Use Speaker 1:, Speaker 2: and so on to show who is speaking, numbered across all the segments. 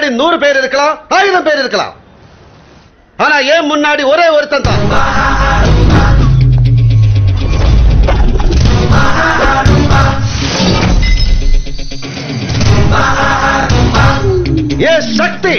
Speaker 1: நூறு பேர் இருக்கலாம் ஆயிரம் பேர் இருக்கலாம் ஆனா ஏன் முன்னாடி ஒரே ஒருத்தன் தான் ஏ சக்தி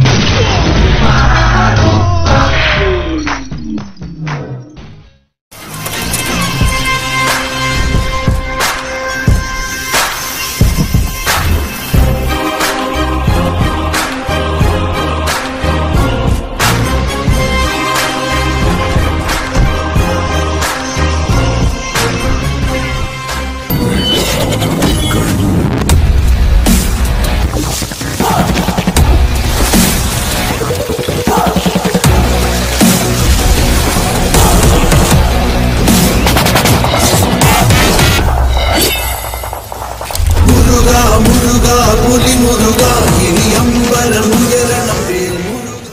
Speaker 2: முருகா முருகா புலி முருகா இனி அம்பரம் உயரணம் வேல் முருகா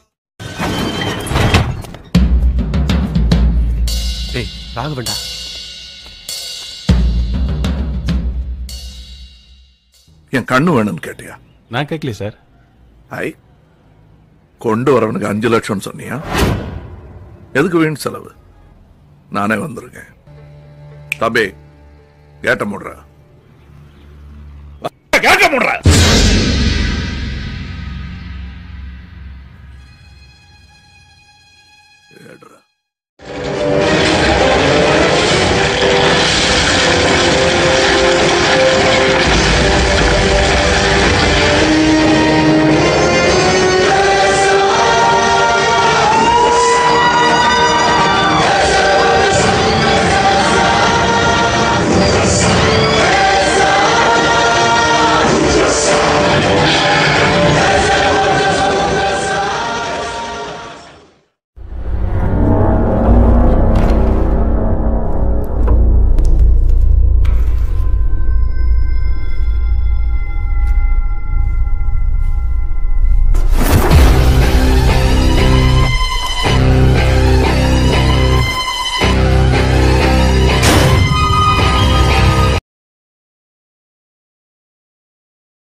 Speaker 3: ஏய் ராகவன்டா
Speaker 4: என் கண்ணு வேணும்னு கேட்டியா
Speaker 3: நான் கேட்கல சார்
Speaker 4: ஐ கொண்டு வரவனுக்கு அஞ்சு லட்சம் சொன்னியா எதுக்கு வீண் செலவு நானே வந்திருக்கேன் தம்பி கேட்ட முடுற கேட்ட முடுற ஏடுறா